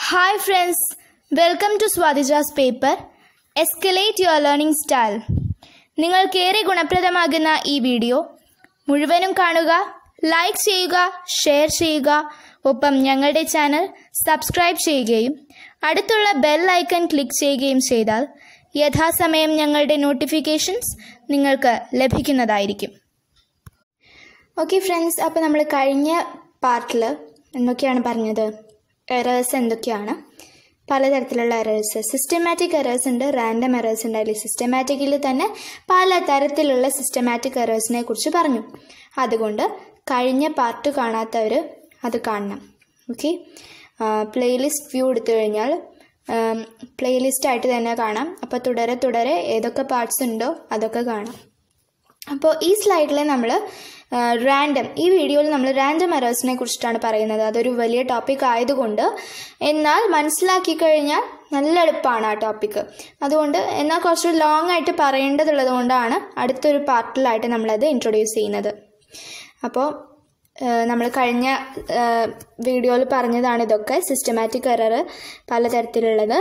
Hi friends, welcome to Swadija's paper Escalate Your Learning Style. നിങ്ങൾക്കേറെ ഗുണപ്രദമാകുന്ന ഈ video മുഴുവനും കാണുക like ചെയ്യുക ഷെയർ ചെയ്യുക ഒപ്പം ഞങ്ങളുടെ ചാനൽ സബ്സ്ക്രൈബ് ചെയ്യുകയും അടുത്തുള്ള ബെൽ ഐക്കൺ ക്ലിക്ക് ചെയ്യുകയും ചെയ്താൽ യഥാസമയം ഞങ്ങളുടെ നോട്ടിഫിക്കേഷൻസ് നിങ്ങൾക്ക് ലഭിക്കുന്നതായിരിക്കും ഓക്കെ ഫ്രണ്ട്സ് അപ്പോൾ നമ്മൾ കഴിഞ്ഞ പാർട്ടിൽ എന്തൊക്കെയാണ് പറഞ്ഞത് എറേഴ്സ് എന്തൊക്കെയാണ് പലതരത്തിലുള്ള എറേഴ്സ് സിസ്റ്റമാറ്റിക് എറേഴ്സ് ഉണ്ട് റാൻഡം എറേഴ്സ് ഉണ്ട് അതിൽ സിസ്റ്റമാറ്റിക്കിൽ തന്നെ പലതരത്തിലുള്ള സിസ്റ്റമാറ്റിക് എറേഴ്സിനെ കുറിച്ച് പറഞ്ഞു അതുകൊണ്ട് കഴിഞ്ഞ പാർട്ട് കാണാത്തവർ അത് കാണണം ഓക്കെ പ്ലേലിസ്റ്റ് വ്യൂ എടുത്തു കഴിഞ്ഞാൽ പ്ലേലിസ്റ്റ് ആയിട്ട് തന്നെ കാണാം അപ്പോൾ തുടരെ തുടരെ ഏതൊക്കെ പാർട്സ് ഉണ്ടോ അതൊക്കെ കാണാം അപ്പോൾ ഈ സ്ലൈഡിൽ നമ്മൾ റാൻഡം ഈ വീഡിയോയിൽ നമ്മൾ റാൻഡം എറേഴ്സിനെ കുറിച്ചിട്ടാണ് പറയുന്നത് അതൊരു വലിയ ടോപ്പിക് ആയതുകൊണ്ട് എന്നാൽ മനസ്സിലാക്കി കഴിഞ്ഞാൽ നല്ല എളുപ്പമാണ് ആ ടോപ്പിക്ക് അതുകൊണ്ട് എന്നാൽ കുറച്ച് ലോങ് ആയിട്ട് പറയേണ്ടതുള്ളത് കൊണ്ടാണ് അടുത്തൊരു പാർട്ടിലായിട്ട് നമ്മളത് ഇൻട്രൊഡ്യൂസ് ചെയ്യുന്നത് അപ്പോൾ നമ്മൾ കഴിഞ്ഞ വീഡിയോയിൽ പറഞ്ഞതാണ് ഇതൊക്കെ സിസ്റ്റമാറ്റിക് എറർ പലതരത്തിലുള്ളത്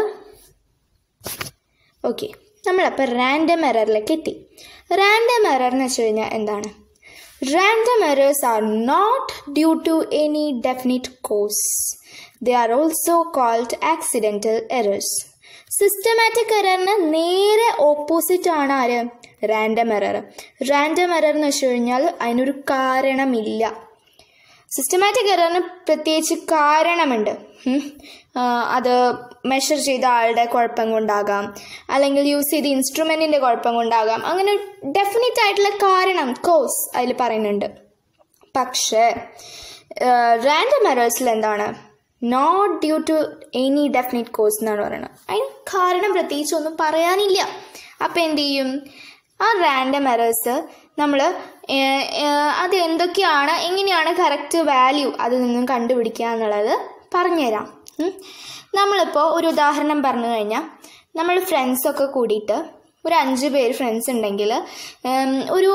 ഓക്കെ നമ്മളപ്പോൾ റാൻഡം എററിലേക്ക് എത്തി റാൻഡം എറർ എന്ന് വെച്ച് കഴിഞ്ഞാൽ എന്താണ് random errors are not due to any definite cause they are also called accidental errors systematic എററിന് നേരെ ഓപ്പോസിറ്റ് ആണ് ആര് റാൻഡം എറർ റാൻഡം എറർ എന്ന് വെച്ച് കഴിഞ്ഞാൽ അതിനൊരു കാരണമില്ല സിസ്റ്റമാറ്റിക് എററിന് പ്രത്യേകിച്ച് കാരണമുണ്ട് അത് മെഷർ ചെയ്ത ആളുടെ കുഴപ്പം കൊണ്ടാകാം അല്ലെങ്കിൽ യൂസ് ചെയ്ത ഇൻസ്ട്രുമെൻറ്റിൻ്റെ കുഴപ്പം കൊണ്ടാകാം അങ്ങനെ ഡെഫിനറ്റ് ആയിട്ടുള്ള കാരണം കോസ് അതിൽ പറയുന്നുണ്ട് പക്ഷേ റാൻഡം എറേഴ്സിൽ എന്താണ് not due to any definite cause എന്നാണ് പറയുന്നത് അതിന് കാരണം പ്രത്യേകിച്ച് ഒന്നും പറയാനില്ല അപ്പം എന്ത് ചെയ്യും ആ റാൻഡം എറേഴ്സ് നമ്മൾ അത് എന്തൊക്കെയാണ് എങ്ങനെയാണ് കറക്റ്റ് വാല്യൂ അതിൽ നിന്നും കണ്ടുപിടിക്കുക എന്നുള്ളത് പറഞ്ഞുതരാം നമ്മളിപ്പോൾ ഒരു ഉദാഹരണം പറഞ്ഞു കഴിഞ്ഞാൽ നമ്മൾ ഫ്രണ്ട്സൊക്കെ കൂടിയിട്ട് ഒരു അഞ്ച് പേര് ഫ്രണ്ട്സ് ഉണ്ടെങ്കിൽ ഒരു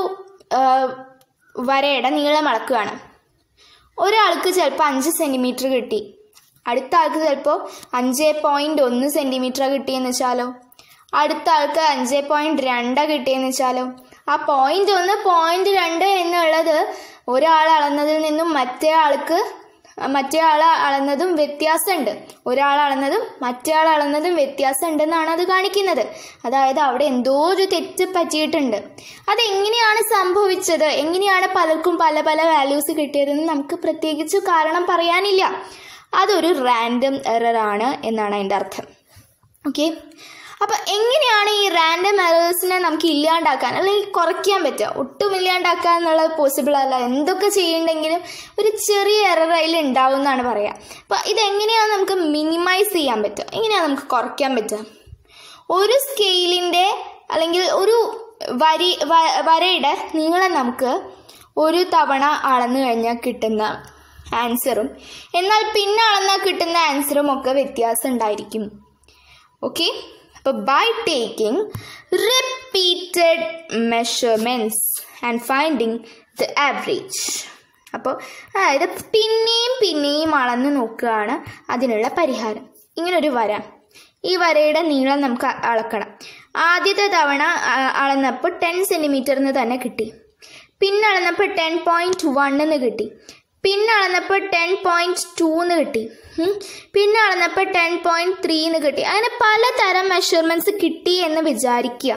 വരയുടെ നീളം അളക്കുകയാണ് ഒരാൾക്ക് ചിലപ്പോൾ അഞ്ച് സെൻറ്റിമീറ്റർ കിട്ടി അടുത്ത ആൾക്ക് ചിലപ്പോൾ അഞ്ച് പോയിൻറ്റ് ഒന്ന് സെൻറ്റിമീറ്റർ കിട്ടിയെന്ന് വെച്ചാലോ അടുത്ത ആൾക്ക് അഞ്ച് പോയിൻറ്റ് രണ്ട് കിട്ടിയെന്ന് വെച്ചാലോ ആ പോയിന്റ് ഒന്ന് പോയിന്റ് രണ്ട് എന്നുള്ളത് ഒരാൾ അളന്നതിൽ നിന്നും മറ്റേ ആൾക്ക് മറ്റേ ആൾ അളന്നതും വ്യത്യാസമുണ്ട് ഒരാൾ അളന്നതും മറ്റേ ആൾ അളന്നതും വ്യത്യാസം ഉണ്ടെന്നാണ് അത് കാണിക്കുന്നത് അതായത് അവിടെ എന്തോ ഒരു തെറ്റ് പറ്റിയിട്ടുണ്ട് അതെങ്ങനെയാണ് സംഭവിച്ചത് എങ്ങനെയാണ് പലർക്കും പല പല വാല്യൂസ് കിട്ടിയതെന്ന് നമുക്ക് പ്രത്യേകിച്ച് കാരണം പറയാനില്ല അതൊരു റാൻഡം എറർ ആണ് എന്നാണ് അതിൻ്റെ അർത്ഥം ഓക്കെ അപ്പോൾ എങ്ങനെയാണ് ഈ റാൻഡം എറേഴ്സിനെ നമുക്ക് ഇല്ലാണ്ടാക്കാൻ അല്ലെങ്കിൽ കുറയ്ക്കാൻ പറ്റുക ഒട്ടും ഇല്ലാണ്ടാക്കാൻ എന്നുള്ളത് പോസിബിൾ അല്ല എന്തൊക്കെ ചെയ്യുന്നുണ്ടെങ്കിലും ഒരു ചെറിയ എറർ അതിൽ ഉണ്ടാവും എന്നാണ് പറയുക അപ്പോൾ ഇതെങ്ങനെയാണ് നമുക്ക് മിനിമൈസ് ചെയ്യാൻ പറ്റുക എങ്ങനെയാണ് നമുക്ക് കുറയ്ക്കാൻ പറ്റുക ഒരു സ്കെയിലിൻ്റെ അല്ലെങ്കിൽ ഒരു വരി വരയുടെ നീളം നമുക്ക് ഒരു തവണ അളന്നു കഴിഞ്ഞാൽ കിട്ടുന്ന ആൻസറും എന്നാൽ പിന്നെ അളന്നാൽ കിട്ടുന്ന ആൻസറും ഒക്കെ വ്യത്യാസം ഉണ്ടായിരിക്കും ഓക്കെ അപ്പോൾ by taking repeated measurements and finding the average അപ്പോൾ അതായത് പിന്നെയും പിന്നെയും അളന്ന് നോക്കുകയാണ് അതിനുള്ള പരിഹാരം ഇങ്ങനൊരു വര ഈ വരയുടെ നീളം നമുക്ക് അളക്കണം ആദ്യത്തെ തവണ അളന്നപ്പോൾ ടെൻ സെൻറ്റിമീറ്ററിന് തന്നെ കിട്ടി പിന്നെ അളന്നപ്പോൾ ടെൻ പോയിൻറ്റ് വണ്ണെന്ന് കിട്ടി പിന്നെ അളന്നപ്പോൾ ടെൻ പോയിൻറ്റ് ടൂന്ന് കിട്ടി പിന്നെ അളന്നപ്പോൾ ടെൻ പോയിൻറ്റ് ത്രീന്ന് കിട്ടി അങ്ങനെ പലതരം മെഷർമെൻറ്റ്സ് കിട്ടി എന്ന് വിചാരിക്കുക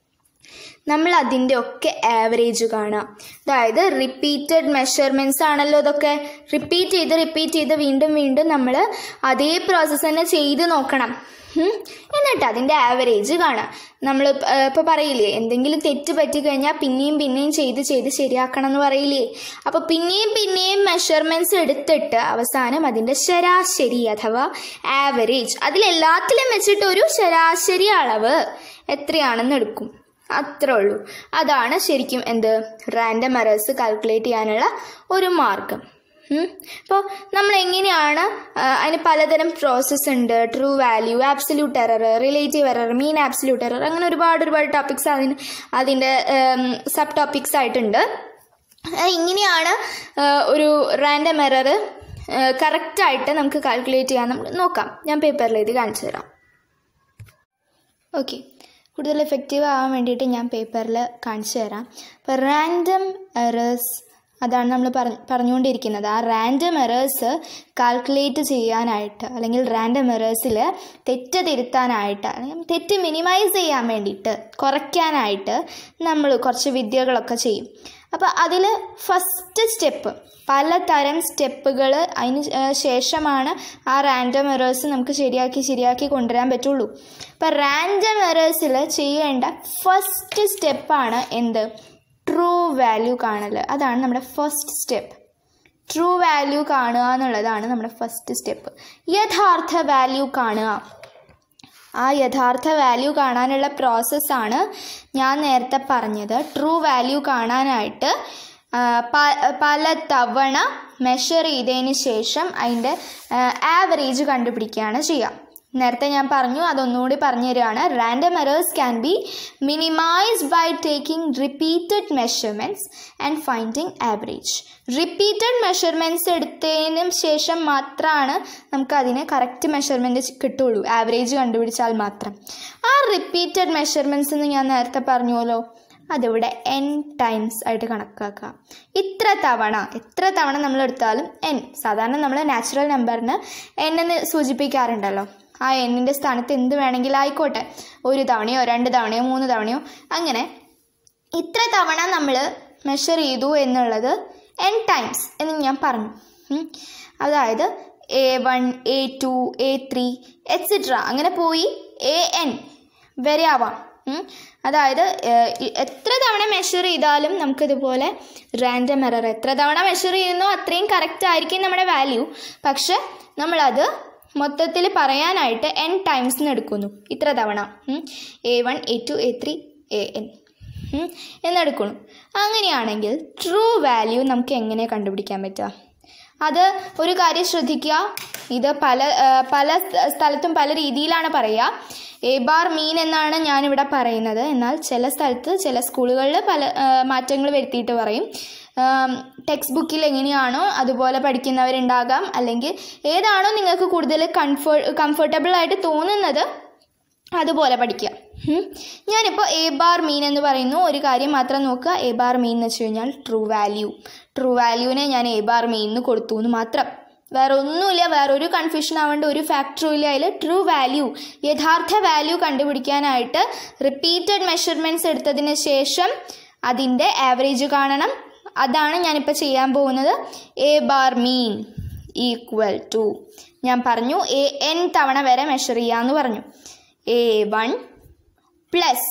നമ്മൾ അതിൻ്റെ ഒക്കെ ആവറേജ് കാണുക അതായത് റിപ്പീറ്റഡ് മെഷർമെൻറ്റ്സ് ആണല്ലോ ഇതൊക്കെ റിപ്പീറ്റ് ചെയ്ത് റിപ്പീറ്റ് ചെയ്ത് വീണ്ടും വീണ്ടും നമ്മൾ അതേ പ്രോസസ്സ് തന്നെ ചെയ്ത് നോക്കണം എന്നിട്ട് അതിൻ്റെ ആവറേജ് കാണാം നമ്മൾ ഇപ്പോൾ പറയില്ലേ എന്തെങ്കിലും തെറ്റ് പറ്റിക്കഴിഞ്ഞാൽ പിന്നെയും പിന്നെയും ചെയ്ത് ചെയ്ത് ശരിയാക്കണം എന്ന് പറയില്ലേ അപ്പോൾ പിന്നെയും പിന്നെയും മെഷർമെൻറ്റ്സ് എടുത്തിട്ട് അവസാനം അതിൻ്റെ ശരാശരി അഥവാ ആവറേജ് അതിലെല്ലാത്തിലും വെച്ചിട്ട് ഒരു ശരാശരി അളവ് എത്രയാണെന്ന് എടുക്കും അത്രേ ഉള്ളൂ അതാണ് ശരിക്കും എന്ത് റാൻഡം എറേഴ്സ് കാൽക്കുലേറ്റ് ചെയ്യാനുള്ള ഒരു മാർഗം അപ്പോൾ നമ്മൾ എങ്ങനെയാണ് അതിന് പലതരം പ്രോസസ്സ് ഉണ്ട് true value absolute error relative error mean absolute error അങ്ങനെ ഒരുപാട് ഒരുപാട് ടോപ്പിക്സ് അതിന് അതിൻ്റെ സബ് ടോപ്പിക്സ് ആയിട്ടുണ്ട് ഇങ്ങനെയാണ് ഒരു റാൻഡം എറർ കറക്റ്റായിട്ട് നമുക്ക് കാൽക്കുലേറ്റ് ചെയ്യാൻ നമുക്ക് നോക്കാം ഞാൻ പേപ്പറിൽ എഴുതി കാണിച്ചു തരാം ഓക്കെ കൂടുതൽ എഫക്റ്റീവ് ആവാൻ വേണ്ടിയിട്ട് ഞാൻ പേപ്പറിൽ കാണിച്ചു തരാം അപ്പോൾ റാൻഡം എറേഴ്സ് അതാണ് നമ്മൾ പറ പറഞ്ഞുകൊണ്ടിരിക്കുന്നത് ആ റാൻഡം എറേഴ്സ് കാൽക്കുലേറ്റ് ചെയ്യാനായിട്ട് അല്ലെങ്കിൽ റാൻഡം എറേഴ്സിൽ തെറ്റ് തിരുത്താനായിട്ട് അല്ലെങ്കിൽ തെറ്റ് മിനിമൈസ് ചെയ്യാൻ വേണ്ടിയിട്ട് കുറയ്ക്കാനായിട്ട് നമ്മൾ കുറച്ച് വിദ്യകളൊക്കെ ചെയ്യും അപ്പോൾ അതിൽ ഫസ്റ്റ് സ്റ്റെപ്പ് പലതരം സ്റ്റെപ്പുകൾ അതിന് ശേഷമാണ് ആ റാൻഡം എറേഴ്സ് നമുക്ക് ശരിയാക്കി ശരിയാക്കി കൊണ്ടുവരാൻ പറ്റുള്ളൂ അപ്പോൾ റാൻഡം എറേഴ്സിൽ ചെയ്യേണ്ട ഫസ്റ്റ് സ്റ്റെപ്പാണ് എന്ത് ട്രൂ വാല്യൂ കാണൽ അതാണ് നമ്മുടെ ഫസ്റ്റ് സ്റ്റെപ്പ് ട്രൂ വാല്യൂ കാണുക എന്നുള്ളതാണ് നമ്മുടെ ഫസ്റ്റ് സ്റ്റെപ്പ് യഥാർത്ഥ വാല്യൂ കാണുക ആ യഥാർത്ഥ വാല്യൂ കാണാനുള്ള പ്രോസസ്സാണ് ഞാൻ നേരത്തെ പറഞ്ഞത് ട്രൂ വാല്യൂ കാണാനായിട്ട് പല തവണ മെഷർ ചെയ്തതിന് ശേഷം അതിൻ്റെ ആവറേജ് കണ്ടുപിടിക്കുകയാണ് ചെയ്യുക നേരത്തെ ഞാൻ പറഞ്ഞു അതൊന്നുകൂടി പറഞ്ഞു തരികയാണ് random errors can be minimised by taking repeated measurements and finding average repeated measurements എടുത്തതിന് ശേഷം മാത്രമാണ് നമുക്ക് അതിന് കറക്റ്റ് മെഷർമെൻറ്റ് കിട്ടുള്ളൂ ആവറേജ് കണ്ടുപിടിച്ചാൽ മാത്രം ആ റിപ്പീറ്റഡ് മെഷർമെൻറ്റ്സ് എന്ന് ഞാൻ നേരത്തെ പറഞ്ഞുവല്ലോ അതിവിടെ എൻ ടൈംസ് ആയിട്ട് കണക്കാക്കുക ഇത്ര തവണ എത്ര തവണ നമ്മൾ എടുത്താലും എൻ സാധാരണ നമ്മൾ നാച്ചുറൽ നമ്പറിന് എൻ എന്ന് സൂചിപ്പിക്കാറുണ്ടല്ലോ ആ എന്നിൻ്റെ സ്ഥാനത്ത് എന്ത് വേണമെങ്കിലും ആയിക്കോട്ടെ ഒരു തവണയോ രണ്ട് തവണയോ മൂന്ന് തവണയോ അങ്ങനെ ഇത്ര തവണ നമ്മൾ മെഷർ ചെയ്തു എന്നുള്ളത് എൻ ടൈംസ് എന്ന് ഞാൻ പറഞ്ഞു അതായത് a one a two a three extra അങ്ങനെ പോയി എ എൻ വരെ ആവാം അതായത് എത്ര തവണ മെഷർ ചെയ്താലും നമുക്കിതുപോലെ റാൻഡം എറർ എത്ര തവണ മെഷർ ചെയ്യുന്നോ അത്രയും കറക്റ്റ് ആയിരിക്കും നമ്മുടെ വാല്യൂ പക്ഷെ നമ്മളത് മൊത്തത്തിൽ പറയാനായിട്ട് എൻ ടൈംസിന് എടുക്കുന്നു ഇത്ര തവണ a one a two a three a n എന്നെടുക്കുന്നു അങ്ങനെയാണെങ്കിൽ ട്രൂ വാല്യൂ നമുക്ക് എങ്ങനെ കണ്ടുപിടിക്കാൻ പറ്റുക അത് ഒരു കാര്യം ശ്രദ്ധിക്കുക ഇത് പല പല സ്ഥലത്തും പല രീതിയിലാണ് പറയുക എ ബാർ മീൻ എന്നാണ് ഞാനിവിടെ പറയുന്നത് എന്നാൽ ചില സ്ഥലത്ത് ചില സ്കൂളുകളിൽ പല മാറ്റങ്ങൾ വരുത്തിയിട്ട് പറയും ടെക്സ്റ്റ് ബുക്കിൽ എങ്ങനെയാണോ അതുപോലെ പഠിക്കുന്നവരുണ്ടാകാം അല്ലെങ്കിൽ ഏതാണോ നിങ്ങൾക്ക് കൂടുതൽ കംഫേ കംഫർട്ടബിൾ ആയിട്ട് തോന്നുന്നത് അതുപോലെ പഠിക്കുക ഞാനിപ്പോൾ എ ബാർ മീൻ എന്ന് പറയുന്നു ഒരു കാര്യം മാത്രം നോക്കുക എ ബാർ മീൻ എന്ന് വെച്ച് കഴിഞ്ഞാൽ ട്രൂ വാല്യൂ ട്രൂ വാല്യൂവിനെ ഞാൻ എ ബാർ മീൻ എന്ന് കൊടുത്തു എന്ന് മാത്രം വേറെ ഒന്നുമില്ല വേറെ ഒരു കൺഫ്യൂഷൻ ആവേണ്ട ഒരു ഫാക്ടറും ഇല്ല അതിൽ ട്രൂ വാല്യൂ യഥാർത്ഥ വാല്യൂ കണ്ടുപിടിക്കാനായിട്ട് റിപ്പീറ്റഡ് മെഷർമെൻറ്റ്സ് എടുത്തതിന് ശേഷം അതിൻ്റെ ആവറേജ് കാണണം അതാണ് ഞാനിപ്പോൾ ചെയ്യാൻ പോകുന്നത് a bar mean equal to ഞാൻ പറഞ്ഞു എ എൻ തവണ വരെ മെഷർ ചെയ്യാമെന്ന് പറഞ്ഞു a one plus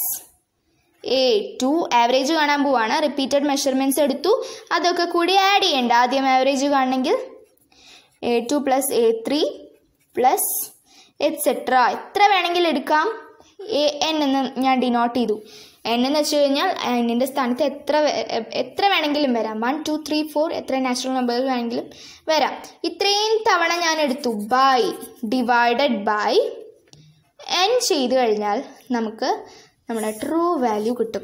a two average കാണാൻ പോവാണ് റിപ്പീറ്റഡ് മെഷർമെൻറ്റ്സ് എടുത്തു അതൊക്കെ കൂടി ആഡ് ചെയ്യേണ്ട ആദ്യം ആവറേജ് കാണണമെങ്കിൽ a two plus a three plus etcetera എത്ര വേണമെങ്കിൽ എടുക്കാം എ എൻ എന്ന് ഞാൻ ഡിനോട്ട് ചെയ്തു എൻ എന്ന് വെച്ച് കഴിഞ്ഞാൽ എന്നിൻ്റെ സ്ഥാനത്ത് എത്ര എത്ര വേണമെങ്കിലും വരാം വൺ ടു ത്രീ ഫോർ എത്ര നാച്ചുറൽ നമ്പേഴ്സ് വേണമെങ്കിലും വരാം ഇത്രയും തവണ ഞാൻ എടുത്തു ബൈ ഡിവൈഡഡ് ബൈ എൻ ചെയ്ത് കഴിഞ്ഞാൽ നമുക്ക് നമ്മുടെ ട്രൂ വാല്യൂ കിട്ടും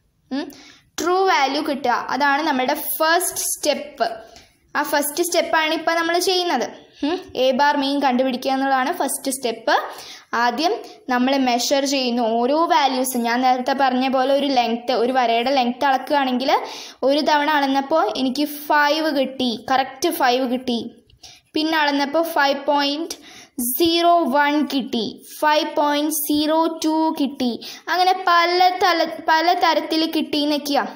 ട്രൂ വാല്യൂ കിട്ടുക അതാണ് നമ്മുടെ ഫസ്റ്റ് സ്റ്റെപ്പ് ആ ഫസ്റ്റ് സ്റ്റെപ്പാണ് ഇപ്പോൾ നമ്മൾ ചെയ്യുന്നത് എ ബാർ മീൻ കണ്ടുപിടിക്കുക എന്നുള്ളതാണ് ഫസ്റ്റ് സ്റ്റെപ്പ് ആദ്യം നമ്മൾ മെഷർ ചെയ്യുന്നു ഓരോ വാല്യൂസും ഞാൻ നേരത്തെ പറഞ്ഞ പോലെ ഒരു ലെങ്ത്ത് ഒരു വരയുടെ ലെങ്ത്ത് അളക്കുകയാണെങ്കിൽ ഒരു തവണ അളന്നപ്പോൾ എനിക്ക് ഫൈവ് കിട്ടി കറക്റ്റ് ഫൈവ് കിട്ടി പിന്നെ അളന്നപ്പോൾ ഫൈവ് പോയിൻറ്റ് സീറോ വൺ കിട്ടി ഫൈവ് പോയിൻറ്റ് സീറോ ടു കിട്ടി അങ്ങനെ പല തല പല തരത്തിൽ കിട്ടി എന്നൊക്കെയാണ്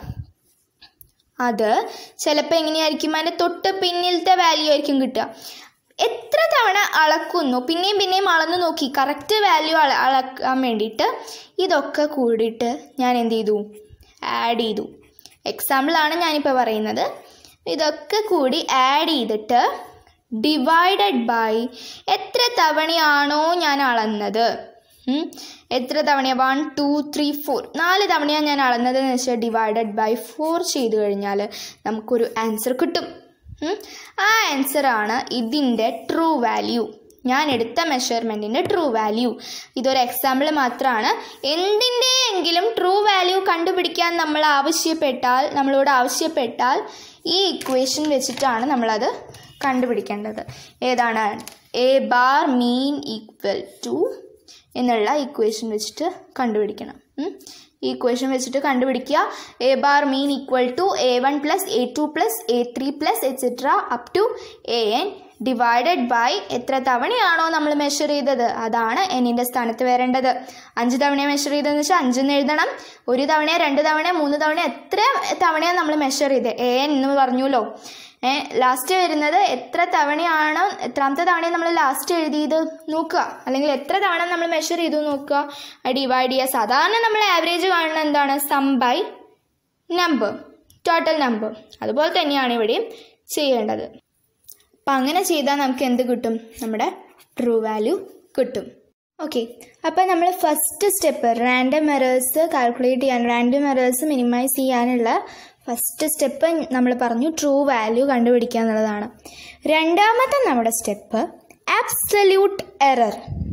അത് ചിലപ്പോൾ എങ്ങനെയായിരിക്കും അതിൻ്റെ തൊട്ട് പിന്നിലത്തെ വാല്യൂ ആയിരിക്കും കിട്ടുക എത്ര തവണ അളക്കുന്നു പിന്നെയും പിന്നെയും അളന്ന് നോക്കി കറക്റ്റ് വാല്യൂ അള അളക്കാൻ വേണ്ടിയിട്ട് ഇതൊക്കെ കൂടിയിട്ട് ഞാൻ എന്ത് ചെയ്തു ആഡ് ചെയ്തു എക്സാമ്പിളാണ് ഞാനിപ്പോൾ പറയുന്നത് ഇതൊക്കെ കൂടി ആഡ് ചെയ്തിട്ട് ഡിവൈഡഡ് ബൈ എത്ര തവണയാണോ ഞാൻ അളന്നത് എത്ര തവണയാണ് വൺ ടു ത്രീ ഫോർ നാല് തവണയാണ് ഞാൻ അളന്നത് എന്ന് വെച്ചാൽ ഡിവൈഡഡ് ബൈ ഫോർ ചെയ്ത് കഴിഞ്ഞാൽ നമുക്കൊരു ആൻസർ കിട്ടും ആ ആൻസറാണ് ഇതിൻ്റെ ട്രൂ വാല്യൂ ഞാൻ എടുത്ത മെഷർമെൻറ്റിൻ്റെ ട്രൂ വാല്യൂ ഇതൊരു എക്സാമ്പിൾ മാത്രമാണ് എന്തിൻ്റെയെങ്കിലും ട്രൂ വാല്യൂ കണ്ടുപിടിക്കാൻ നമ്മൾ ആവശ്യപ്പെട്ടാൽ നമ്മളോട് ആവശ്യപ്പെട്ടാൽ ഈ ഇക്വേഷൻ വെച്ചിട്ടാണ് നമ്മളത് കണ്ടുപിടിക്കേണ്ടത് ഏതാണ് a bar mean equal to എന്നുള്ള ഇക്വേഷൻ വെച്ചിട്ട് കണ്ടുപിടിക്കണം ഈ ഇക്വേഷൻ വെച്ചിട്ട് കണ്ടുപിടിക്കുക a bar mean equal to a one plus a two plus a three plus etcetera up to a n divided by എത്ര തവണയാണോ നമ്മൾ മെഷർ ചെയ്തത് അതാണ് എന്നിൻ്റെ സ്ഥാനത്ത് വരേണ്ടത് അഞ്ച് തവണ മെഷർ ചെയ്തതെന്ന് വെച്ചാൽ അഞ്ചെന്ന് എഴുതണം ഒരു തവണ രണ്ട് തവണ മൂന്ന് തവണ എത്ര തവണയാണ് നമ്മൾ മെഷർ ചെയ്ത് എ എൻ എന്ന് പറഞ്ഞല്ലോ ഏ ലാസ്റ്റ് വരുന്നത് എത്ര തവണയാണ് എത്രാമത്തെ തവണയാണ് നമ്മൾ ലാസ്റ്റ് എഴുതിയത് നോക്കുക അല്ലെങ്കിൽ എത്ര തവണ നമ്മൾ മെഷർ ചെയ്തു നോക്കുക ഡിവൈഡ് ചെയ്യുക സാധാരണ നമ്മൾ ആവറേജ് കാണുന്നത് എന്താണ് sum by number total number അതുപോലെ തന്നെയാണ് ഇവിടെയും ചെയ്യേണ്ടത് അപ്പം അങ്ങനെ ചെയ്താൽ നമുക്ക് എന്ത് കിട്ടും നമ്മുടെ ട്രൂ വാല്യൂ കിട്ടും ഓക്കെ അപ്പോൾ നമ്മൾ first step random errors calculate ചെയ്യാൻ റാൻഡം എറേഴ്സ് മിനിമൈസ് ചെയ്യാനുള്ള ഫസ്റ്റ് സ്റ്റെപ്പ് നമ്മൾ പറഞ്ഞു ട്രൂ വാല്യൂ കണ്ടുപിടിക്കുക എന്നുള്ളതാണ് രണ്ടാമത്തെ നമ്മുടെ സ്റ്റെപ്പ് ആബ്സല്യൂട്ട് എറർ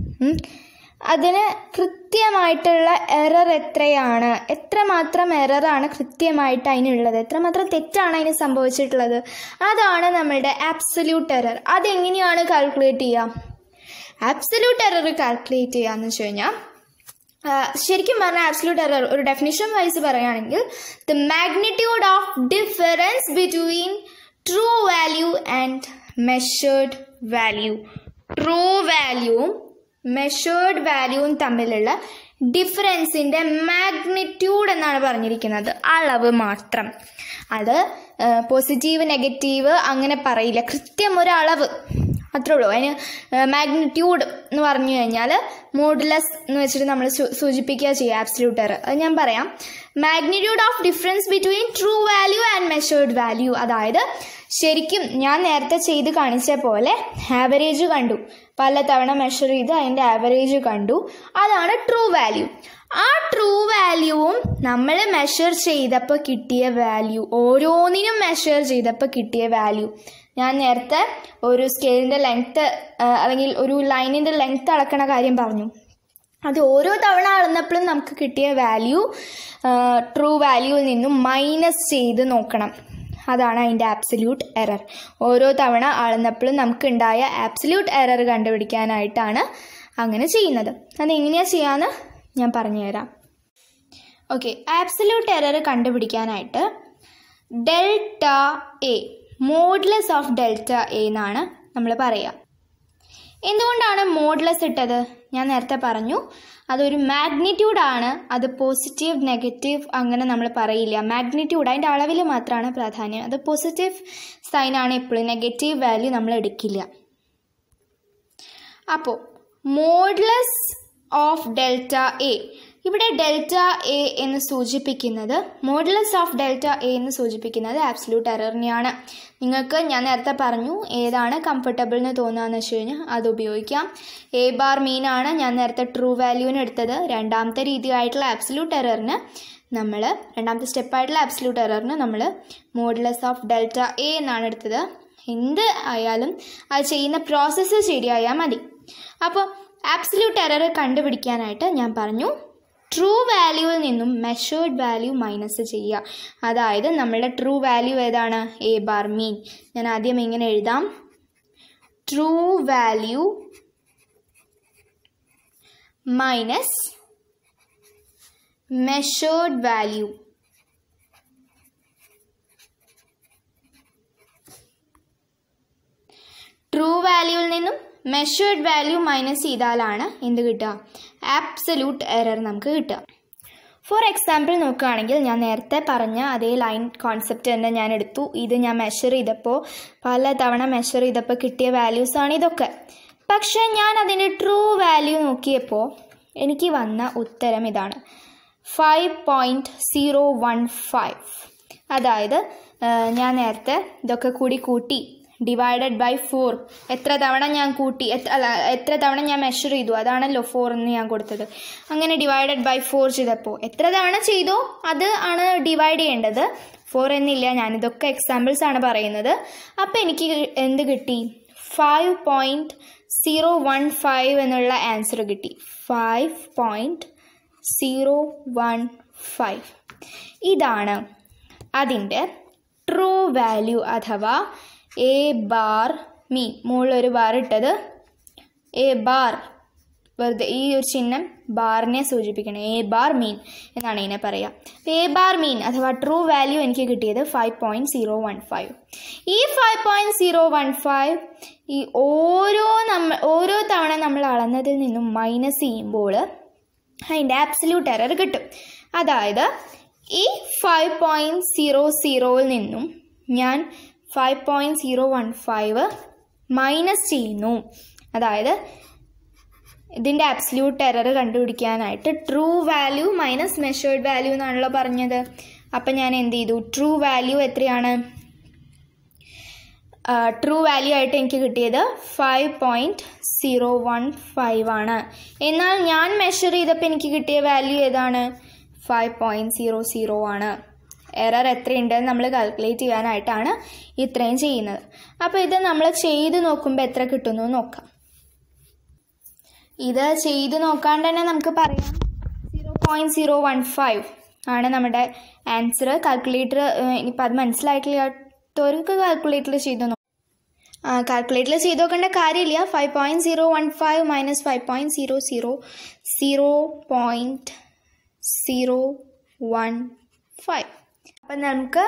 അതിന് കൃത്യമായിട്ടുള്ള എറർ എത്രയാണ് എത്രമാത്രം എററാണ് കൃത്യമായിട്ട് അതിനുള്ളത് എത്രമാത്രം തെറ്റാണ് അതിന് സംഭവിച്ചിട്ടുള്ളത് അതാണ് നമ്മളുടെ ആബ്സല്യൂട്ട് എറർ അതെങ്ങനെയാണ് കാൽക്കുലേറ്റ് ചെയ്യുക ആബ്സല്യൂട്ട് എറർ കാൽക്കുലേറ്റ് ചെയ്യുക എന്ന് വെച്ച് കഴിഞ്ഞാൽ ശരിക്കും പറഞ്ഞാൽ ആബ്സല്യൂട്ട് എറർ ഒരു ഡെഫിനിഷൻ വൈസ് പറയുകയാണെങ്കിൽ the magnitude of difference between true value and measured value true വാല്യൂവും മെഷേർഡ് വാല്യൂവും തമ്മിലുള്ള ഡിഫറൻസിൻ്റെ മാഗ്നിറ്റ്യൂഡ് എന്നാണ് പറഞ്ഞിരിക്കുന്നത് അളവ് മാത്രം അത് പോസിറ്റീവ് നെഗറ്റീവ് അങ്ങനെ പറയില്ല കൃത്യം ഒരു അളവ് അത്രേ ഉള്ളൂ അതിന് മാഗ്നിറ്റ്യൂഡ് എന്ന് പറഞ്ഞു കഴിഞ്ഞാൽ മോഡുലസ് എന്ന് വെച്ചിട്ട് നമ്മൾ സൂചിപ്പിക്കുക ചെയ്യുക ആബ്സല്യൂട്ട് എറർ അത് ഞാൻ പറയാം magnitude of difference between true value and measured value അതായത് ശരിക്കും ഞാൻ നേരത്തെ ചെയ്ത് കാണിച്ച പോലെ ആവറേജ് കണ്ടു പല തവണ മെഷർ ചെയ്ത് അതിൻ്റെ ആവറേജ് കണ്ടു അതാണ് ട്രൂ വാല്യൂ ആ ട്രൂ വാല്യൂവും നമ്മൾ മെഷർ ചെയ്തപ്പോൾ കിട്ടിയ വാല്യൂ ഓരോന്നിനും മെഷർ ചെയ്തപ്പോൾ കിട്ടിയ വാല്യൂ ഞാൻ നേരത്തെ ഒരു സ്കെയിലിൻ്റെ ലെങ്ത്ത് അല്ലെങ്കിൽ ഒരു ലൈനിൻ്റെ ലെങ്ത്ത് അളക്കണ കാര്യം പറഞ്ഞു അത് ഓരോ തവണ അളന്നപ്പോഴും നമുക്ക് കിട്ടിയ വാല്യൂ ട്രൂ വാല്യൂവിൽ നിന്നും മൈനസ് ചെയ്ത് നോക്കണം അതാണ് അതിൻ്റെ ആബ്സല്യൂട്ട് എറർ ഓരോ തവണ അളന്നപ്പോഴും നമുക്കുണ്ടായ ആബ്സല്യൂട്ട് എറർ കണ്ടുപിടിക്കാനായിട്ടാണ് അങ്ങനെ ചെയ്യുന്നത് അതെങ്ങനെയാണ് ചെയ്യാമെന്ന് ഞാൻ പറഞ്ഞുതരാം ഓക്കെ ആബ്സല്യൂട്ട് എറർ കണ്ടുപിടിക്കാനായിട്ട് delta a modulus of delta a എന്നാണ് നമ്മൾ പറയുക എന്തുകൊണ്ടാണ് മോഡ്ലെസ് ഇട്ടത് ഞാൻ നേരത്തെ പറഞ്ഞു അതൊരു മാഗ്നിറ്റ്യൂഡ് ആണ് അത് പോസിറ്റീവ് നെഗറ്റീവ് അങ്ങനെ നമ്മൾ പറയില്ല മാഗ്നിറ്റ്യൂഡ് അതിൻ്റെ അളവിൽ മാത്രമാണ് പ്രാധാന്യം അത് പോസിറ്റീവ് സൈൻ ആണ് എപ്പോഴും നെഗറ്റീവ് വാല്യൂ നമ്മൾ എടുക്കില്ല അപ്പോൾ മോഡ്ലെസ് ഓഫ് ഡെൽറ്റ എ ഇവിടെ ഡെൽറ്റ എ എന്ന് സൂചിപ്പിക്കുന്നത് മോഡലസ് ഓഫ് ഡെൽറ്റ എ എന്ന് സൂചിപ്പിക്കുന്നത് ആബ്സല്യൂട്ട് എററിനെയാണ് നിങ്ങൾക്ക് ഞാൻ നേരത്തെ പറഞ്ഞു ഏതാണ് കംഫർട്ടബിൾ എന്ന് തോന്നുകയെന്ന് വെച്ച് കഴിഞ്ഞാൽ അത് ഉപയോഗിക്കാം എ ബാർ മീൻ ആണ് ഞാൻ നേരത്തെ ട്രൂ വാല്യൂവിന് എടുത്തത് രണ്ടാമത്തെ രീതിയായിട്ടുള്ള ആബ്സല്യൂട്ട് എററിന് നമ്മൾ രണ്ടാമത്തെ സ്റ്റെപ്പായിട്ടുള്ള ആബ്സല്യൂട്ട് എററിന് നമ്മൾ മോഡലസ് ഓഫ് ഡെൽറ്റ എ എന്നാണ് എടുത്തത് എന്ത് ആയാലും അത് ചെയ്യുന്ന പ്രോസസ്സ് ശരിയായാൽ മതി അപ്പോൾ ആബ്സല്യൂട്ട് എറർ കണ്ടുപിടിക്കാനായിട്ട് ഞാൻ പറഞ്ഞു ട്രൂ വാല്യൂവിൽ നിന്നും മെഷേർഡ് വാല്യൂ മൈനസ് ചെയ്യുക അതായത് നമ്മളുടെ ട്രൂ വാല്യൂ ഏതാണ് എ ബാർ മീൻ ഞാൻ ആദ്യം ഇങ്ങനെ എഴുതാം true value minus measured value true വാല്യൂവിൽ നിന്നും മെഷേർഡ് വാല്യൂ മൈനസ് ചെയ്താലാണ് എന്ത് കിട്ടുക ആബ്സല്യൂട്ട് എറർ നമുക്ക് കിട്ടുക ഫോർ എക്സാമ്പിൾ നോക്കുകയാണെങ്കിൽ ഞാൻ നേരത്തെ പറഞ്ഞ അതേ ലൈൻ കോൺസെപ്റ്റ് തന്നെ ഞാൻ എടുത്തു ഇത് ഞാൻ മെഷർ ചെയ്തപ്പോൾ പല തവണ മെഷർ ചെയ്തപ്പോൾ കിട്ടിയ വാല്യൂസാണ് ഇതൊക്കെ പക്ഷേ ഞാൻ അതിൻ്റെ ട്രൂ വാല്യൂ നോക്കിയപ്പോൾ എനിക്ക് വന്ന ഉത്തരം ഇതാണ് five point zero one five അതായത് ഞാൻ നേരത്തെ ഇതൊക്കെ കൂടി കൂട്ടി ഡിവൈഡഡ് ബൈ ഫോർ എത്ര തവണ ഞാൻ കൂട്ടി അല്ല എത്ര തവണ ഞാൻ മെഷർ ചെയ്തു അതാണല്ലോ ഫോർ എന്ന് ഞാൻ കൊടുത്തത് അങ്ങനെ ഡിവൈഡഡ് ബൈ ഫോർ ചെയ്തപ്പോൾ എത്ര തവണ ചെയ്തോ അത് ആണ് ഡിവൈഡ് ചെയ്യേണ്ടത് ഫോർ എന്നില്ല ഞാനിതൊക്കെ എക്സാമ്പിൾസ് ആണ് പറയുന്നത് അപ്പോൾ എനിക്ക് എന്ത് കിട്ടി five point zero one five എന്നുള്ള ആൻസർ കിട്ടി five point zero one five ഇതാണ് അതിൻ്റെ ട്രൂ വാല്യൂ അഥവാ എ ബാർ മീൻ മുകളിലൊരു ബാർ ഇട്ടത് എ ബാർ വെറുതെ ഈ ഒരു ചിഹ്നം ബാറിനെ സൂചിപ്പിക്കണം എ ബാർ മീൻ എന്നാണ് ഇതിനെ പറയുക എ ബാർ മീൻ അഥവാ ട്രൂ വാല്യൂ എനിക്ക് കിട്ടിയത് five point zero one five ഈ five point zero one five ഈ ഓരോ നമ്മൾ ഓരോ തവണ നമ്മൾ അളന്നതിൽ നിന്നും മൈനസ് ചെയ്യുമ്പോൾ അതിൻ്റെ ആബ്സല്യൂട്ട് എറർ കിട്ടും അതായത് ഈ ഫൈവ് പോയിൻറ്റ് സീറോ സീറോയിൽ നിന്നും ഞാൻ five point zero one five minus ചെയ്യുന്നു അതായത് ഇതിൻ്റെ ആബ്സല്യൂട്ട് എറർ കണ്ടുപിടിക്കാനായിട്ട് true value minus measured value എന്നാണല്ലോ പറഞ്ഞത് അപ്പം ഞാൻ എന്ത് ചെയ്തു ട്രൂ വാല്യൂ എത്രയാണ് ട്രൂ വാല്യൂ ആയിട്ട് എനിക്ക് കിട്ടിയത് five point zero one five ആണ് എന്നാൽ ഞാൻ മെഷർ ചെയ്തപ്പോൾ എനിക്ക് കിട്ടിയ വാല്യൂ ഏതാണ് ഫൈവ് പോയിൻറ്റ് സീറോ സീറോ ആണ് എറർ എത്രയുണ്ടെന്ന് നമ്മൾ കാൽക്കുലേറ്റ് ചെയ്യാനായിട്ടാണ് ഇത്രയും ചെയ്യുന്നത് അപ്പോൾ ഇത് നമ്മൾ ചെയ്ത് നോക്കുമ്പോൾ എത്ര കിട്ടുന്നു എന്ന് നോക്കാം ഇത് ചെയ്ത് നോക്കാണ്ട് തന്നെ നമുക്ക് പറയാം zero point zero one five ആണ് നമ്മുടെ ആൻസർ കാൽക്കുലേറ്റർ ഇനിയിപ്പോൾ അത് മനസ്സിലായിട്ടില്ലാത്തവർക്ക് കാൽക്കുലേറ്റർ ചെയ്ത് നോക്കാം കാൽക്കുലേറ്റർ ചെയ്ത് നോക്കേണ്ട കാര്യമില്ല five point zero one five minus five point zero zero zero point zero one five അപ്പം നമുക്ക്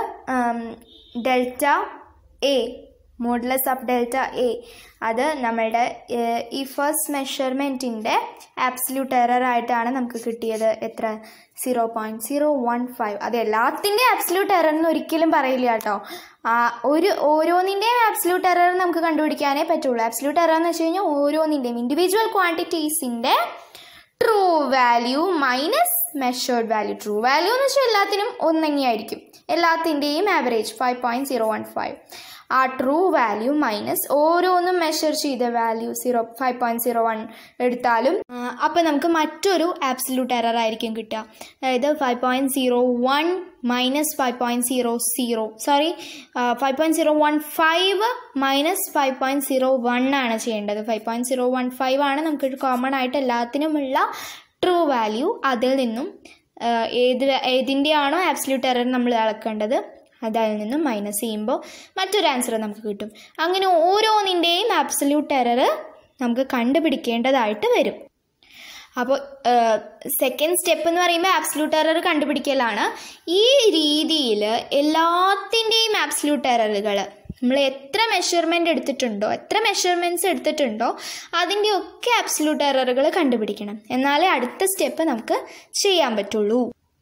delta a modulus of delta a അത് നമ്മളുടെ ഏഹ്, ഈ ഫസ്റ്റ് മെഷർമെൻറ്റിൻ്റെ ആബ്സല്യൂട്ട് എറർ ആയിട്ടാണ് നമുക്ക് കിട്ടിയത് എത്ര zero point zero one five അത് എല്ലാത്തിൻ്റെ ആബ്സല്യൂട്ട് എറർ എന്ന് ഒരിക്കലും പറയില്ല കേട്ടോ ആ, ഒരു ഓരോന്നിൻ്റെയും ആബ്സല്യൂട്ട് എറർ നമുക്ക് കണ്ടുപിടിക്കാനേ പറ്റുള്ളൂ ആബ്സല്യൂട്ട് എറർ എന്ന് വെച്ച് കഴിഞ്ഞാൽ ഓരോന്നിൻ്റെയും ഇൻഡിവിജ്വൽ ക്വാണ്ടിറ്റീസിൻ്റെ true value minus measured value true value എന്ന് വെച്ചാൽ എല്ലാത്തിനും ഒന്ന് തന്നെയായിരിക്കും എല്ലാത്തിൻ്റെയും average five point zero one five ആ ട്രൂ വാല്യൂ മൈനസ് ഓരോന്നും മെഷർ ചെയ്ത value zero five point zero one എടുത്താലും അപ്പോൾ നമുക്ക് മറ്റൊരു ആബ്സല്യൂട്ട് എറർ ആയിരിക്കും കിട്ടുക അതായത് five point zero one minus five point zero zero sorry five point zero one five minus five point zero one ആണ് ചെയ്യേണ്ടത് five point zero one five ആണ് നമുക്ക് കോമൺ ആയിട്ട് എല്ലാത്തിനുമുള്ള ട്രൂ വാല്യൂ അതിൽ നിന്നും ആ, ഏത് ഏതിൻ്റെയാണോ ആബ്സല്യൂട്ട് എറർ നമ്മൾ അളക്കേണ്ടത് അതിൽ നിന്നും മൈനസ് ചെയ്യുമ്പോൾ മറ്റൊരു ആൻസർ നമുക്ക് കിട്ടും അങ്ങനെ ഓരോന്നിൻ്റെയും ആബ്സല്യൂട്ട് എറർ നമുക്ക് കണ്ടുപിടിക്കേണ്ടതായിട്ട് വരും അപ്പോൾ സെക്കൻഡ് സ്റ്റെപ്പ് എന്ന് പറയുമ്പോൾ ആബ്സല്യൂട്ട് എറർ കണ്ടുപിടിക്കലാണ് ഈ രീതിയിൽ എല്ലാത്തിൻ്റെയും ആബ്സല്യൂട്ട് എററുകൾ നമ്മൾ എത്ര മെഷർമെൻ്റ് എടുത്തിട്ടുണ്ടോ എത്ര മെഷർമെൻറ്റ്സ് എടുത്തിട്ടുണ്ടോ അതിൻ്റെ ഒക്കെ ആബ്സല്യൂട്ട് എററുകൾ കണ്ടുപിടിക്കണം എന്നാലേ അടുത്ത സ്റ്റെപ്പ് നമുക്ക് ചെയ്യാൻ പറ്റുള്ളൂ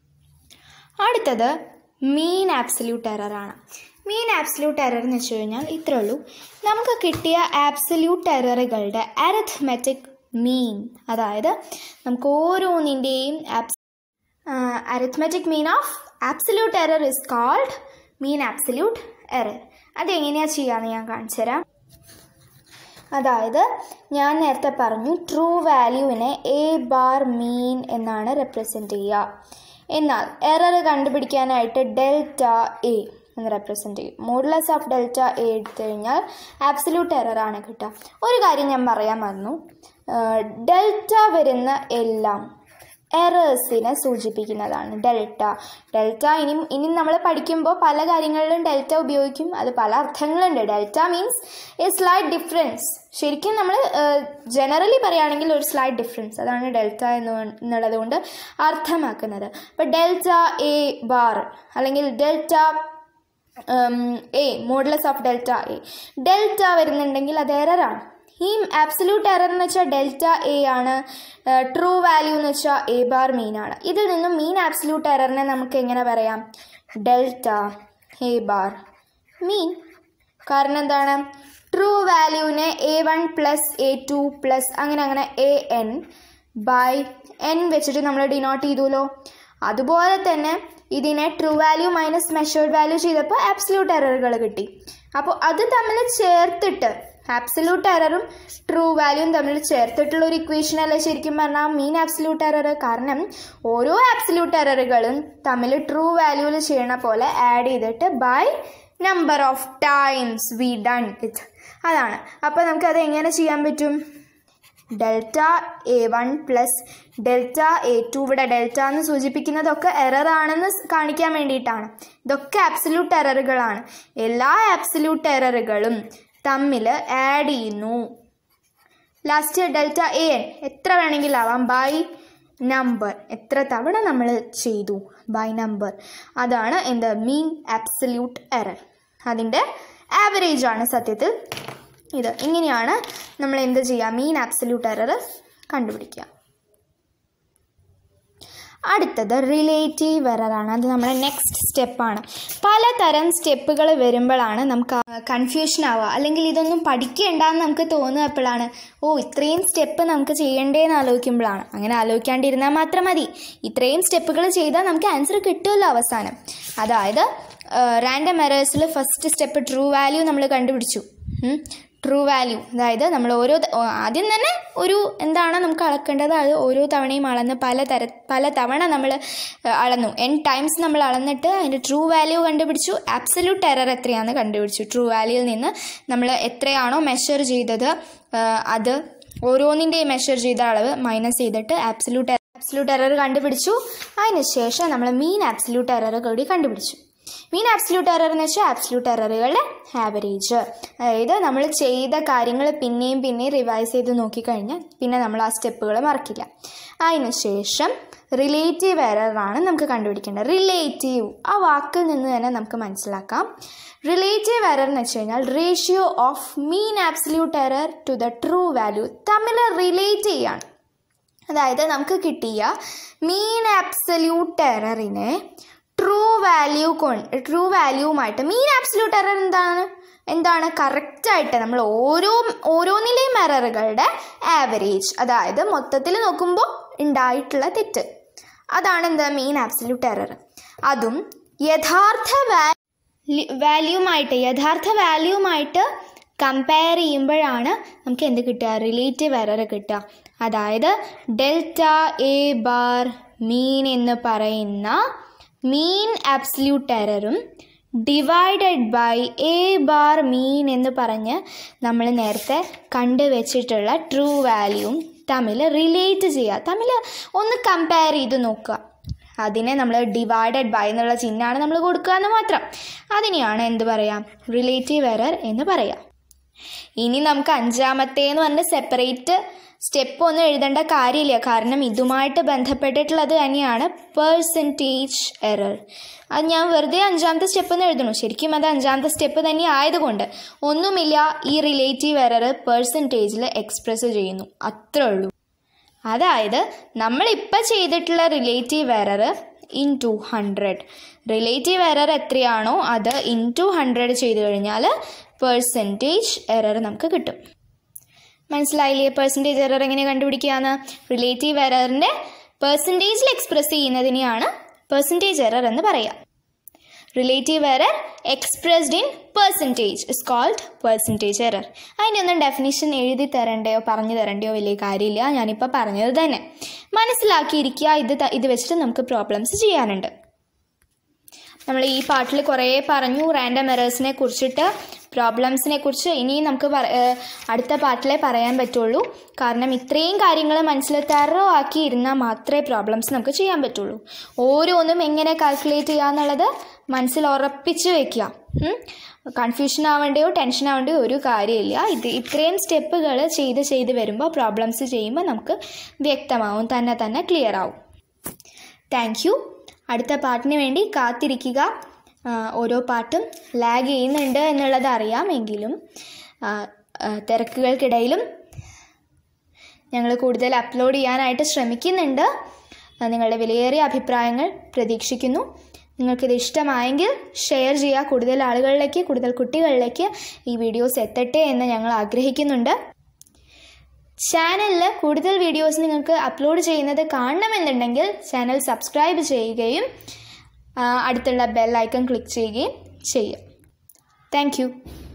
അടുത്തത് മീൻ ആബ്സല്യൂട്ട് എററാണ് മീൻ ആബ്സല്യൂട്ട് എറർ എന്ന് വെച്ച് കഴിഞ്ഞാൽ ഇത്രേ ഉള്ളൂ നമുക്ക് കിട്ടിയ ആബ്സല്യൂട്ട് എററുകളുടെ അരത്മെറ്റിക് മീൻ അതായത് നമുക്ക് ഓരോന്നിൻ്റെയും abs arithmetic mean of absolute error is called mean absolute error അതെങ്ങനെയാണ് ചെയ്യാമെന്ന് ഞാൻ കാണിച്ചു തരാം അതായത് ഞാൻ നേരത്തെ പറഞ്ഞു ട്രൂ വാല്യൂവിനെ എ ബാർ മീൻ എന്നാണ് റെപ്രസെൻ്റ് ചെയ്യുക എന്നാൽ എറർ കണ്ടുപിടിക്കാനായിട്ട് ഡെൽറ്റ എ എന്ന് റെപ്രസെൻ്റ് ചെയ്യും മോഡുലസ് ഓഫ് ഡെൽറ്റ എ എടുത്തു കഴിഞ്ഞാൽ ആബ്സല്യൂട്ട് എറർ ആണ് കിട്ടുക ഒരു കാര്യം ഞാൻ പറയാൻ മറന്നു ഡെൽറ്റ വരുന്ന എല്ലാം എറേഴ്സിനെ സൂചിപ്പിക്കുന്നതാണ് ഡെൽറ്റ ഡെൽറ്റ ഇനി ഇനി നമ്മൾ പഠിക്കുമ്പോൾ പല കാര്യങ്ങളിലും ഡെൽറ്റ ഉപയോഗിക്കും അത് പല അർത്ഥങ്ങളുണ്ട് delta means a slight difference ശരിക്കും നമ്മൾ ജനറലി പറയുകയാണെങ്കിൽ ഒരു സ്ലൈറ്റ് ഡിഫറൻസ് അതാണ് ഡെൽറ്റ എന്ന് എന്നുള്ളത് കൊണ്ട് അർത്ഥമാക്കുന്നത് അപ്പോൾ ഡെൽറ്റ എ ബാർ അല്ലെങ്കിൽ delta a modulus of delta a delta വരുന്നുണ്ടെങ്കിൽ അത് എററാണ് ഈ ആബ്സല്യൂട്ട് എറർ എന്ന് വെച്ചാൽ ഡെൽറ്റ എ ആണ് ട്രൂ വാല്യൂ എന്ന് വെച്ചാൽ എ ബാർ മീൻ ആണ് ഇതിൽ നിന്നും മീൻ ആബ്സല്യൂട്ട് എററിനെ നമുക്ക് എങ്ങനെ പറയാം ഡെൽറ്റ എ ബാർ മീൻ കാരണം എന്താണ് ട്രൂ വാല്യൂവിനെ a one plus a two plus അങ്ങനെ അങ്ങനെ എ എൻ ബൈ എൻ വെച്ചിട്ട് നമ്മൾ ഡിനോട്ട് ചെയ്തുല്ലോ അതുപോലെ തന്നെ ഇതിനെ true value minus measured value ചെയ്തപ്പോൾ ആബ്സല്യൂട്ട് എററുകൾ കിട്ടി അപ്പോൾ അത് തമ്മിൽ ചേർത്തിട്ട് ആബ്സല്യൂട്ട് എററും ട്രൂ വാല്യൂവും തമ്മിൽ ചേർത്തിട്ടുള്ള ഒരു ഇക്വേഷൻ അല്ലേ ശരിക്കും പറഞ്ഞാൽ മീൻ ആബ്സല്യൂട്ട് എറർ കാരണം ഓരോ ആബ്സല്യൂട്ട് എററുകളും തമ്മിൽ ട്രൂ വാല്യൂവിൽ ചെയ്യണ പോലെ ആഡ് ചെയ്തിട്ട് by number of times we done it അതാണ് അപ്പോൾ നമുക്കത് എങ്ങനെ ചെയ്യാൻ പറ്റും delta a one plus delta a two ഇവിടെ ഡെൽറ്റ എന്ന് സൂചിപ്പിക്കുന്നതൊക്കെ എറർ ആണെന്ന് സ് കാണിക്കാൻ വേണ്ടിയിട്ടാണ് ഇതൊക്കെ ആബ്സല്യൂട്ട് എററുകളാണ് എല്ലാ ആബ്സല്യൂട്ട് എററുകളും തമ്മിൽ ആഡ് ചെയ്യുന്നു ലാസ്റ്റ് ഡെൽറ്റ എ എൻ എത്ര വേണമെങ്കിലും ആവാം ബൈ നമ്പർ എത്ര തവണ നമ്മൾ ചെയ്തു ബൈ നമ്പർ അതാണ് എന്ത് മീൻ ആബ്സല്യൂട്ട് എറർ അതിൻ്റെ ആവറേജ് ആണ് സത്യത്തിൽ ഇത് ഇങ്ങനെയാണ് നമ്മൾ എന്ത് ചെയ്യുക മീൻ ആബ്സല്യൂട്ട് എറർ കണ്ടുപിടിക്കുക അടുത്തത് റിലേറ്റീവ് എററാണ് അത് നമ്മുടെ നെക്സ്റ്റ് സ്റ്റെപ്പാണ് പലതരം സ്റ്റെപ്പുകൾ വരുമ്പോഴാണ് നമുക്ക് കൺഫ്യൂഷൻ ആവുക അല്ലെങ്കിൽ ഇതൊന്നും പഠിക്കേണ്ടെന്ന് നമുക്ക് തോന്നുക എപ്പോഴാണ് ഓ ഇത്രയും സ്റ്റെപ്പ് നമുക്ക് ചെയ്യണ്ടേന്ന് ആലോചിക്കുമ്പോഴാണ് അങ്ങനെ ആലോചിക്കാണ്ടിരുന്നാൽ മാത്രം മതി ഇത്രയും സ്റ്റെപ്പുകൾ ചെയ്താൽ നമുക്ക് ആൻസർ കിട്ടുമല്ലോ അവസാനം അതായത് റാൻഡം എറേഴ്സിൽ ഫസ്റ്റ് സ്റ്റെപ്പ് ട്രൂ വാല്യൂ നമ്മൾ കണ്ടുപിടിച്ചു ട്രൂ വാല്യൂ അതായത് നമ്മൾ ഓരോ ത- ഓ- ആദ്യം തന്നെ ഒരു എന്താണ് നമുക്ക് അളക്കേണ്ടത് അത് ഓരോ തവണയും അളന്ന് പല തര പല തവണ നമ്മൾ അളന്നു എൻ ടൈംസ് നമ്മൾ അളന്നിട്ട് അതിൻ്റെ ട്രൂ വാല്യൂ കണ്ടുപിടിച്ചു ആബ്സല്യൂട്ട് എറർ എത്രയാണെന്ന് കണ്ടുപിടിച്ചു ട്രൂ വാല്യൂയിൽ നിന്ന് നമ്മൾ എത്രയാണോ മെഷർ ചെയ്തത് ആ, അത് ഓരോന്നിൻ്റെയും മെഷർ ചെയ്ത അളവ് മൈനസ് ചെയ്തിട്ട് ആബ്സല്യൂട്ട് ആബ്സല്യൂട്ട് എറർ കണ്ടുപിടിച്ചു അതിന് ശേഷം നമ്മൾ മീൻ ആബ്സല്യൂട്ട് എറർ കൂടി കണ്ടുപിടിച്ചു മീൻ ആബ്സല്യൂട്ട് എറർ എന്ന് വെച്ചാൽ ആബ്സല്യൂട്ട് എററുകളുടെ ആവറേജ് അതായത് നമ്മൾ ചെയ്ത കാര്യങ്ങൾ പിന്നെയും പിന്നെയും റിവൈസ് ചെയ്ത് നോക്കിക്കഴിഞ്ഞാൽ പിന്നെ നമ്മൾ ആ സ്റ്റെപ്പുകൾ മറക്കില്ല അതിന് ശേഷം റിലേറ്റീവ് എററാണ് നമുക്ക് കണ്ടുപിടിക്കേണ്ടത് റിലേറ്റീവ് ആ വാക്കിൽ നിന്ന് തന്നെ നമുക്ക് മനസ്സിലാക്കാം റിലേറ്റീവ് എറർ എന്ന് വെച്ച് കഴിഞ്ഞാൽ ratio of mean absolute error to the true value തമ്മിൽ റിലേറ്റ് ചെയ്യാണ് അതായത് നമുക്ക് കിട്ടിയ മീൻ ആബ്സല്യൂട്ട് എററിനെ ട്രൂ വാല്യൂ കൊണ്ട് ട്രൂ വാല്യൂവുമായിട്ട് മീൻ ആബ്സല്യൂട്ട് എറർ എന്താണ് എന്താണ് കറക്റ്റായിട്ട് നമ്മൾ ഓരോ ഓരോന്നിലെയും എററുകളുടെ ആവറേജ് അതായത് മൊത്തത്തിൽ നോക്കുമ്പോൾ ഉണ്ടായിട്ടുള്ള തെറ്റ് അതാണ് എന്താ മീൻ ആബ്സല്യൂട്ട് എറർ അതും യഥാർത്ഥ വാല്യൂമായിട്ട് യഥാർത്ഥ വാല്യൂമായിട്ട് കമ്പയർ ചെയ്യുമ്പോഴാണ് നമുക്ക് എന്ത് കിട്ടുക റിലേറ്റീവ് എറർ കിട്ടുക അതായത് ഡെൽറ്റ എ ബാർ മീൻ എന്ന് പറയുന്ന മീൻ ആബ്സല്യൂട്ട് എററും divided by a bar mean എന്ന് പറഞ്ഞ് നമ്മൾ നേരത്തെ കണ്ടുവച്ചിട്ടുള്ള ട്രൂ വാല്യൂവും തമ്മിൽ റിലേറ്റ് ചെയ്യുക തമ്മിൽ ഒന്ന് കമ്പയർ ചെയ്ത് നോക്കുക അതിനെ നമ്മൾ ഡിവൈഡഡ് ബൈ എന്നുള്ള ചിഹ്നമാണ് നമ്മൾ കൊടുക്കുക എന്ന് മാത്രം അതിനെയാണ് എന്ത് പറയാം റിലേറ്റീവ് എറർ എന്ന് പറയാം ഇനി നമുക്ക് അഞ്ചാമത്തേന്ന് പറഞ്ഞ് സെപ്പറേറ്റ് സ്റ്റെപ്പ് ഒന്നും എഴുതേണ്ട കാര്യമില്ല കാരണം ഇതുമായിട്ട് ബന്ധപ്പെട്ടിട്ടുള്ളത് തന്നെയാണ് പേഴ്സൻറ്റേജ് എറർ അത് ഞാൻ വെറുതെ അഞ്ചാമത്തെ സ്റ്റെപ്പ് എന്ന് എഴുതണു ശരിക്കും അത് അഞ്ചാമത്തെ സ്റ്റെപ്പ് തന്നെ ആയതുകൊണ്ട് ഒന്നുമില്ല ഈ റിലേറ്റീവ് എറർ പേഴ്സൻറ്റേജിൽ എക്സ്പ്രസ് ചെയ്യുന്നു അത്രേ ഉള്ളൂ അതായത് നമ്മളിപ്പോൾ ചെയ്തിട്ടുള്ള relative error into hundred relative error എത്രയാണോ അത് ഇൻ ടു ഹൺഡ്രഡ് ചെയ്ത് കഴിഞ്ഞാൽ പേഴ്സൻറ്റേജ് എറർ നമുക്ക് കിട്ടും മനസ്സിലായില്ലേ പേഴ്സൻറ്റേജ് എറർ എങ്ങനെ കണ്ടുപിടിക്കുകയെന്ന് റിലേറ്റീവ് എററിൻ്റെ പേഴ്സൻറ്റേജിൽ എക്സ്പ്രസ് ചെയ്യുന്നതിനെയാണ് പേഴ്സൻറ്റേജ് എറർ എന്ന് പറയാം relative error expressed in percentage is called percentage error അതിൻ്റെ ഒന്നും ഡെഫിനിഷൻ എഴുതി തരണ്ടയോ പറഞ്ഞു തരണ്ടയോ വലിയ കാര്യമില്ല ഞാനിപ്പോൾ പറഞ്ഞത് തന്നെ മനസ്സിലാക്കിയിരിക്കുക ഇത് ത- ഇത് വെച്ചിട്ട് നമുക്ക് പ്രോബ്ലംസ് ചെയ്യാനുണ്ട് നമ്മൾ ഈ പാട്ടിൽ കുറേ പറഞ്ഞു റാൻഡം എറേഴ്സിനെ കുറിച്ചിട്ട് പ്രോബ്ലംസിനെ കുറിച്ച് ഇനിയും നമുക്ക് പറ- ഏഹ് അടുത്ത പാട്ടിലേ പറയാൻ പറ്റുള്ളൂ കാരണം ഇത്രയും കാര്യങ്ങൾ മനസ്സിൽ തെറോ ആക്കി ഇരുന്നാൽ മാത്രമേ പ്രോബ്ലംസ് നമുക്ക് ചെയ്യാൻ പറ്റുള്ളൂ ഓരോന്നും എങ്ങനെ കാൽക്കുലേറ്റ് ചെയ്യുക എന്നുള്ളത് മനസ്സിൽ ഉറപ്പിച്ച് വെക്കുക കൺഫ്യൂഷൻ ആവേണ്ടയോ ടെൻഷൻ ആവേണ്ടയോ ഒരു കാര്യമില്ല ഇത് ഇത്രയും സ്റ്റെപ്പുകൾ ചെയ്ത് ചെയ്ത് വരുമ്പോൾ പ്രോബ്ലംസ് ചെയ്യുമ്പോൾ നമുക്ക് വ്യക്തമാവും തന്നെ തന്നെ ക്ലിയർ ആവും താങ്ക് യു അടുത്ത പാട്ടിന് വേണ്ടി കാത്തിരിക്കുക ആ, ഓരോ പാട്ടും ലാഗ് ചെയ്യുന്നുണ്ട് എന്നുള്ളത് അറിയാമെങ്കിലും ആ, ആ, തിരക്കുകൾക്കിടയിലും ഞങ്ങൾ കൂടുതൽ അപ്ലോഡ് ചെയ്യാനായിട്ട് ശ്രമിക്കുന്നുണ്ട് ആ, നിങ്ങളുടെ വിലയേറിയ അഭിപ്രായങ്ങൾ പ്രതീക്ഷിക്കുന്നു നിങ്ങൾക്കിത് ഇഷ്ടമായെങ്കിൽ ഷെയർ ചെയ്യുക കൂടുതൽ ആളുകളിലേക്ക് കൂടുതൽ കുട്ടികളിലേക്ക് ഈ വീഡിയോസ് എത്തട്ടെ എന്ന് ഞങ്ങൾ ആഗ്രഹിക്കുന്നുണ്ട് ചാനലിൽ കൂടുതൽ വീഡിയോസ് നിങ്ങൾക്ക് അപ്ലോഡ് ചെയ്യുന്നത് കാണണമെന്നുണ്ടെങ്കിൽ ചാനൽ സബ്സ്ക്രൈബ് ചെയ്യുകയും ആ, അടുത്തുള്ള ബെൽ ഐക്കൺ ക്ലിക്ക് ചെയ്യുകയും ചെയ്യും താങ്ക് യു